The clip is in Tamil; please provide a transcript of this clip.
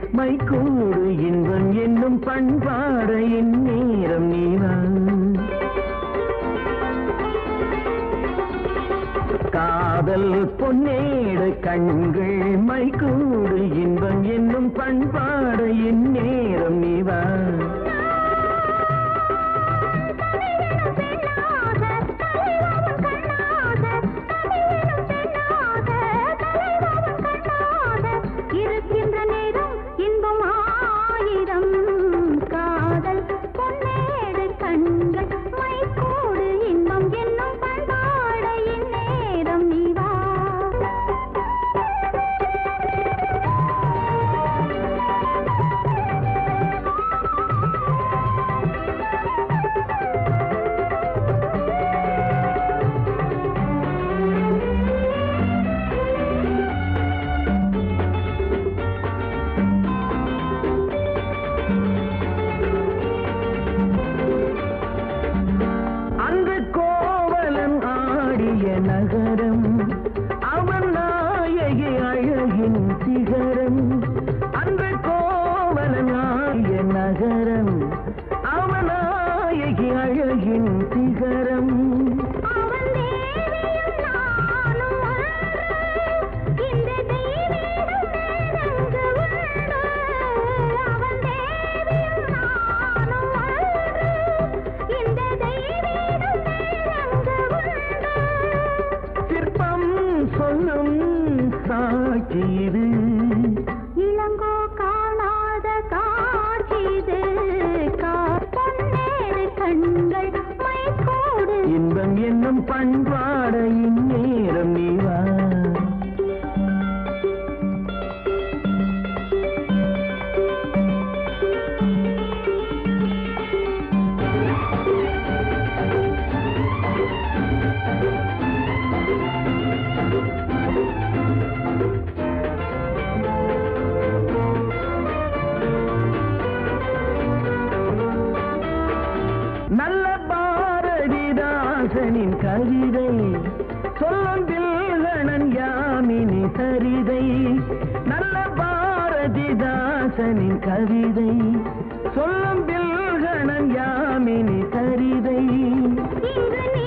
மைக்கூடு இன்பம் என்னும் பண்பாட என் நேரம் நீதான் காதல் பொன்னேடு கண்கள் மைக்கூடு இன்பம் என்னும் பண்பாட என் நேரம் நீதான் இருக்கின்ற நேரம் இன்பம் ஆயிரம் காதல் பொன்னேடு கண்கள் மைக்கூடு இன்பம் என்னும் பண்பாட இந்நேரம் நீவா அந்த கோவலன் ஆடிய நகரம் அவன் நாயகி அழகின் சிகரம் அந்த கோவலன் ஆடிய நகரம் அவன் நாயகி அழகின் சிகரம் அவன் தேவியும் நானும் ஒன்று இந்த தெய்வீகம் வேறெங்கு உண்டு அவன் தேவியும் நானும் ஒன்று இந்த தெய்வீகம் வேறெங்கு உண்டு சிற்பம் சொல்லும் சாட்சி இது இளங்கோ காணாத காட்சி இது பொன்னேறு கண்கள் மைக்கூடு இன்பம் என்னும் பண்பாட இந்நேரம் நீவா நல்ல பாரதிதாசனின் கவிதை சொல்லும் தில்கணன் யாமினி சரிதை நல்ல பாரதிதாசனின் கவிதை சொல்லும் தில்கணன் யாமினி சரிதை இங்கு நீ